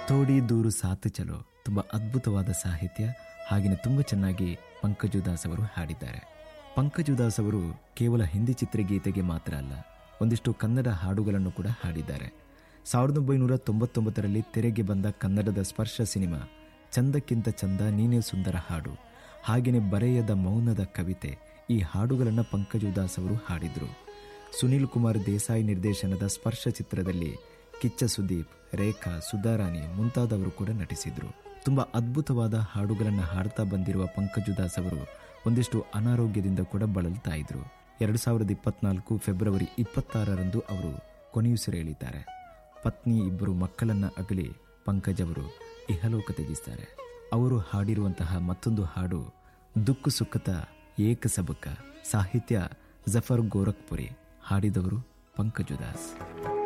ತೋಡಿ ದೂರು ಸಾತು ಚಲೋ ತುಂಬ ಅದ್ಭುತವಾದ ಸಾಹಿತ್ಯ ಹಾಗೆಯೇ ತುಂಬ ಚೆನ್ನಾಗಿ ಪಂಕಜು ದಾಸ್ ಅವರು ಹಾಡಿದ್ದಾರೆ ಪಂಕಜು ದಾಸ್ ಅವರು ಕೇವಲ ಹಿಂದಿ ಚಿತ್ರಗೀತೆಗೆ ಮಾತ್ರ ಅಲ್ಲ ಒಂದಿಷ್ಟು ಕನ್ನಡ ಹಾಡುಗಳನ್ನು ಕೂಡ ಹಾಡಿದ್ದಾರೆ ಸಾವಿರದ ಒಂಬೈನೂರ ತೊಂಬತ್ತೊಂಬತ್ತರಲ್ಲಿ ತೆರೆಗೆ ಬಂದ ಕನ್ನಡದ ಸ್ಪರ್ಶ ಸಿನಿಮಾ ಚಂದಕ್ಕಿಂತ ಚಂದ ನೀನೇ ಸುಂದರ ಹಾಡು ಹಾಗೆಯೇ ಬರೆಯದ ಮೌನದ ಕವಿತೆ ಈ ಹಾಡುಗಳನ್ನು ಪಂಕಜು ದಾಸ್ ಅವರು ಹಾಡಿದರು ಸುನೀಲ್ ಕುಮಾರ್ ದೇಸಾಯಿ ನಿರ್ದೇಶನದ ಸ್ಪರ್ಶ ಚಿತ್ರದಲ್ಲಿ ಕಿಚ್ಚ ಸುದೀಪ್ ರೇಖಾ ಸುಧಾರಾಣಿ ಮುಂತಾದವರು ಕೂಡ ನಟಿಸಿದ್ರು ತುಂಬಾ ಅದ್ಭುತವಾದ ಹಾಡುಗಳನ್ನು ಹಾಡ್ತಾ ಬಂದಿರುವ ಪಂಕಜು ದಾಸ್ ಅವರು ಒಂದಿಷ್ಟು ಅನಾರೋಗ್ಯದಿಂದ ಕೂಡ ಬಳಲ್ತಾ ಇದ್ರು ಎರಡು ಸಾವಿರದ ಇಪ್ಪತ್ನಾಲ್ಕು ಫೆಬ್ರವರಿ ಇಪ್ಪತ್ತಾರರಂದು ಅವರು ಕೊನೆಯುಸಿರೆಳಿದ್ದಾರೆ ಪತ್ನಿ ಇಬ್ಬರು ಮಕ್ಕಳನ್ನ ಅಗಲಿ ಪಂಕಜ್ ಅವರು ಇಹಲೋಕ ತ್ಯಜಿಸ್ತಾರೆ ಅವರು ಹಾಡಿರುವಂತಹ ಮತ್ತೊಂದು ಹಾಡು ದುಕ್ಕು ಸುಖತ ಏಕ ಸಬಕ ಸಾಹಿತ್ಯ ಜಫರ್ ಗೋರಖ್ಪುರಿ ಹಾಡಿದವರು ಪಂಕಜು ದಾಸ್